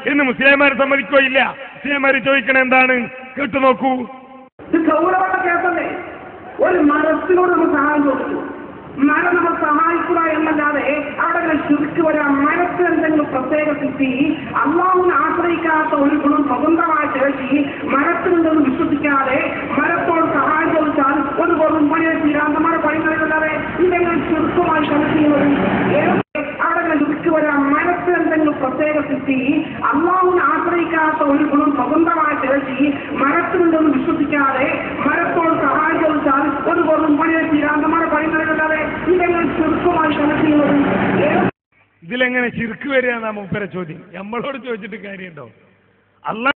എന്ന് മുസ്ലിംമാർ സമ്മതിക്കോ ഇല്ല മുസ്ലിംമാർ ചോദിക്കണ എന്താണ് കേട്ടു നോക്കൂ ഇത് ഗൗരവമുള്ള കേസല്ലേ ഒരു മരത്തിനോട് നമ്മൾ സഹായം ചോദിച്ചു മരം നമ്മൾ സഹായിക്കുക എന്നല്ലാതെ അവിടെ ഇങ്ങനെ ചുരുക്കി വരാം മരത്തിന് എന്തെങ്കിലും പ്രത്യേക സ്ഥിതി അള്ളാഹുവിനെ ആശ്രയിക്കാത്ത ഒരു ഗുണം സ്വതന്ത്രമായ ശേഷി മരത്തിനുണ്ടെന്ന് വിശ്വസിക്കാതെ മരത്തോട് സഹായം ചോദിച്ചാൽ ഒരു വെറും പണിയെ തീരാന്തമായ പണി നൽകുന്നല്ലാതെ ഇതെങ്ങനെ ചുരുക്കമായി കണക്ട് ചെയ്യുന്നത് അവിടെ ഇങ്ങനെ ചുരുക്കി വരാം മരത്തിന് എന്തെങ്കിലും പ്രത്യേക സ്ഥിതി അള്ളാഹുവിനെ ആശ്രയിക്കാത്ത ഒരു ഗുണം സ്വതന്ത്രമായ ശേഷി മരത്തിനുണ്ടെന്ന് വിശ്വസിക്കാതെ മരത്തോട് സഹായം ചോദിച്ചാൽ ഒരു വെറും പണിയെ തീരാന്തമായ പണി നൽകുന്നല്ലാതെ ഇതെങ്ങനെ ചുരുക്കമായി കണക്ട് ചെയ്യുന്നത് ഇതിലെങ്ങനെ ചിർക്ക് വരിക എന്നാ മൂപ്പരെ ചോദ്യം നമ്മളോട് ചോദിച്ചിട്ട് കാര്യമുണ്ടോ അല്ല